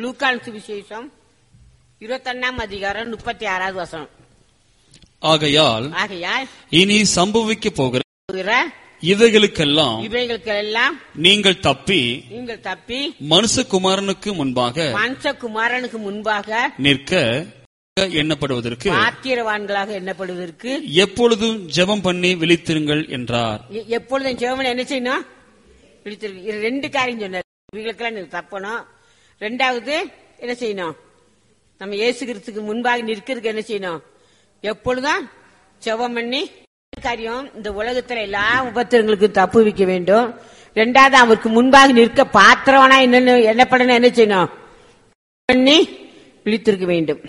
லூக்கான் சுவிசேஷம் இருபத்தொன்னாம் அதிகாரம் முப்பத்தி ஆறாவது வசனம் ஆகையால் ஆகையால் இனி சம்பவிக்க போகிற போகிற இவைகளுக்கெல்லாம் இவைகளுக்கெல்லாம் நீங்கள் தப்பி நீங்கள் தப்பி மனுஷகுமாரனுக்கு முன்பாக மனுஷகுமாரனுக்கு முன்பாக நிற்க எண்ணப்படுவதற்கு பாத்திரவான்களாக எண்ணப்படுவதற்கு எப்பொழுதும் ஜெபம் பண்ணி விழித்திருங்கள் என்றார் எ- எப்பொழுதும் ஜெபம் என்ன செய்யணும் பிடித்திருக்கு இது ரெண்டு காரியம் சொன்னார் இவங்களுக்கெல்லாம் நீங்க தப்பணும் ரெண்டாவது என்ன செய்யணும் நம்ம இயேசுகிறதுக்கு முன்பாக நிற்கிறதுக்கு என்ன செய்யணும் எப்பொழுதும் ஜெபம் பண்ணி காரியம் இந்த உலகத்துல எல்லா உபத்திரங்களுக்கும் தப்பு வைக்க வேண்டும் ரெண்டாவது அவருக்கு முன்பாக நிற்க பாத்திரவனா என்னன்னு என்னப்படணும் என்ன செய்யணும் பண்ணி விழித்திருக்க வேண்டும்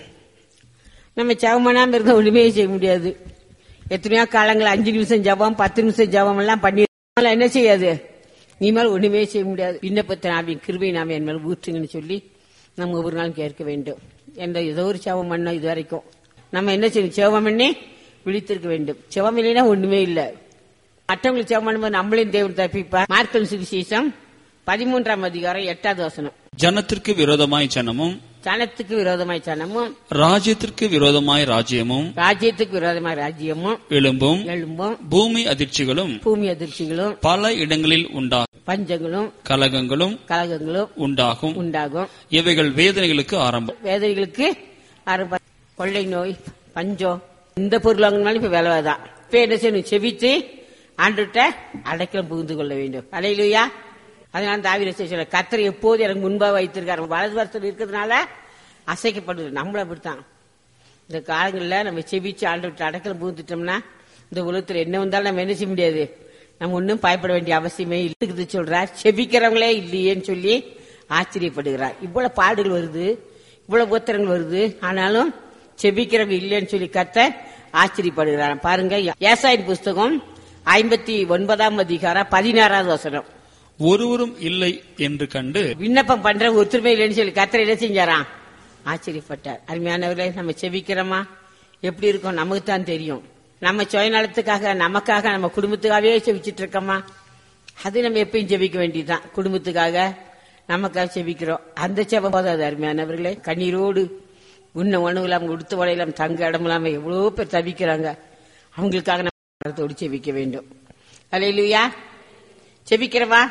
நம்ம ஜெபம் இருந்தா ஒண்ணுமே செய்ய முடியாது எத்தனையோ காலங்கள் அஞ்சு நிமிஷம் ஜெபம் பத்து நிமிஷம் ஜெபம் எல்லாம் பண்ணி அதெல்லாம் என்ன செய்யாது நீ மேல ஒண்ணுமே செய்ய முடியாது விண்ணப்பத்தை நாம கிருபை நாம என் மேல ஊற்றுங்கன்னு சொல்லி நம்ம ஒவ்வொரு நாளும் கேட்க வேண்டும் என்ற ஏதோ ஒரு ஜெபம் பண்ணோம் இது வரைக்கும் நம்ம என்ன செய்யணும் ஜெபம் பண்ணி விழித்திருக்க வேண்டும் ஜெபம் இல்லைன்னா ஒண்ணுமே இல்லை மற்றவங்களுக்கு ஜெபம் பண்ணும்போது நம்மளையும் தேவன் தப்பிப்பா மார்க்கல் சுவிசேஷம் பதிமூன்றாம் அதிகாரம் எட்டாவது வசனம் ஜனத்திற்கு விரோதமாய் ஜனமும் சனத்துக்கு விரோதமாய் சனமும் ராஜ்யத்திற்கு விரோதமாய் ராஜ்யமும் ராஜ்யத்துக்கு விரோதமாய் ராஜ்யமும் எழும்பும் எழும்பும் பூமி அதிர்ச்சிகளும் பூமி அதிர்ச்சிகளும் பல இடங்களில் உண்டா பஞ்சங்களும் கலகங்களும் கலகங்களும் உண்டாகும் உண்டாகும் இவைகள் வேதனைகளுக்கு ஆரம்பம் வேதனைகளுக்கு ஆரம்ப- கொள்ளை நோய் பஞ்சம் இந்த பொருள் வாங்கினாலும் இப்ப விலைதான் இப்ப என்ன செய்யணும் செவித்து ஆண்டுகிட்ட அடைக்கலம் புகுந்து கொள்ள வேண்டும் அலையிலுயா அதனால தாவிர சொல்ல கத்தரை எப்போது எனக்கு முன்பாக வைத்திருக்காரு வலது வருஷத்தில் இருக்கிறதுனால அசைக்கப்படுது நம்மளும் அப்படித்தான் இந்த காலங்களில் நம்ம செவிச்சு ஆண்டுகிட்ட அடைக்கலம் புகுந்துட்டோம்னா இந்த உலகத்துல என்ன வந்தாலும் நம்ம என்ன செய்ய முடியாது நம்ம ஒன்றும் பயப்பட வேண்டிய அவசியமே இருக்குது சொல்றார் செபிக்கிறவங்களே இல்லையேன்னு சொல்லி ஆச்சரியப்படுகிறார் இவ்வளவு பாடுகள் வருது இவ்வளவு உத்தரங்கள் வருது ஆனாலும் செபிக்கிறவங்க இல்லைன்னு சொல்லி கத்த ஆச்சரியப்படுகிறார் பாருங்க ஏசாயின் புஸ்தகம் ஐம்பத்தி ஒன்பதாம் அதிகாரம் பதினாறாவது வசனம் ஒருவரும் இல்லை என்று கண்டு விண்ணப்பம் பண்ற ஒத்துமை இல்லைன்னு சொல்லி கத்தரை என்ன செஞ்சாராம் ஆச்சரியப்பட்டார் அருமையானவர்களே நம்ம செபிக்கிறோமா எப்படி இருக்கோம் நமக்கு தான் தெரியும் நம்ம சுயநலத்துக்காக நமக்காக நம்ம குடும்பத்துக்காகவே செபிச்சிட்டு இருக்கோமா அது நம்ம எப்பயும் செபிக்க வேண்டியதுதான் குடும்பத்துக்காக நமக்காக செபிக்கிறோம் அந்த செபம் போதாது அருமையானவர்களே கண்ணீரோடு உண்ண உணவு இல்லாம உடுத்த உடையிலாம் தங்க இடம் இல்லாம எவ்வளவு பேர் தவிக்கிறாங்க அவங்களுக்காக நம்ம கரத்தோடு செபிக்க வேண்டும் அலையிலுயா செபிக்கிறவா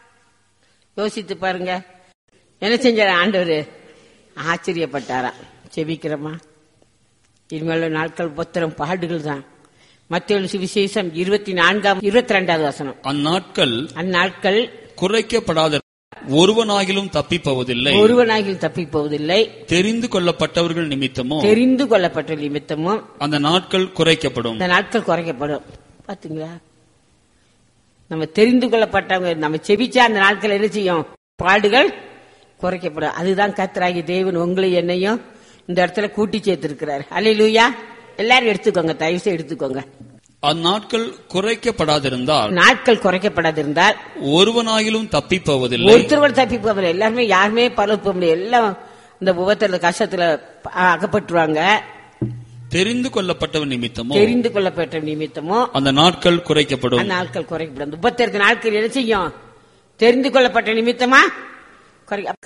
யோசித்து பாருங்க என்ன செஞ்சார ஆண்டவர் ஆச்சரியப்பட்டாரா செபிக்கிறோமா இனிமேல் நாட்கள் புத்திரம் பாடுகள் தான் மத்திய சுவிசேஷம் இருபத்தி நான்காம் இருபத்தி ரெண்டாவது வசனம் அந்நாட்கள் அந்நாட்கள் குறைக்கப்படாத ஒருவனாகிலும் தப்பிப்போவதில்லை ஒருவனாகில் தப்பி போவதில்லை தெரிந்து கொள்ளப்பட்டவர்கள் நிமித்தமோ தெரிந்து கொள்ளப்பட்ட நிமித்தமும் அந்த நாட்கள் குறைக்கப்படும் இந்த நாட்கள் குறைக்கப்படும் பாத்தீங்களா நம்ம தெரிந்து கொள்ளப்பட்டவங்க நம்ம செபிச்சா அந்த நாட்கள் என்ன செய்யும் பாடுகள் குறைக்கப்படும் அதுதான் கத்தராகி தேவன் உங்களை என்னையும் இந்த இடத்துல கூட்டி சேர்த்திருக்கிறார் அல்லையா எல்லாரும் எடுத்துக்கோங்க தயவு செய்து எடுத்துக்கோங்க அந்நாட்கள் குறைக்கப்படாதிருந்தால் நாட்கள் குறைக்கப்படாதிருந்தால் ஒருவனாகிலும் தப்பிப்போவதில்லை ஒருத்தர் தப்பி போகல எல்லாருமே யாருமே பரவ போக முடியாது எல்லாம் இந்த உபத்திர கஷ்டத்துல அகப்பட்டுருவாங்க தெரிந்து கொள்ளப்பட்டவன் நிமித்தமோ தெரிந்து கொள்ளப்பட்ட நிமித்தமும் அந்த நாட்கள் குறைக்கப்படும் அந்த நாட்கள் குறைக்கப்படும் முப்பத்தி நாட்கள் என்ன செய்யும் தெரிந்து கொள்ளப்பட்ட நிமித்தமா குறை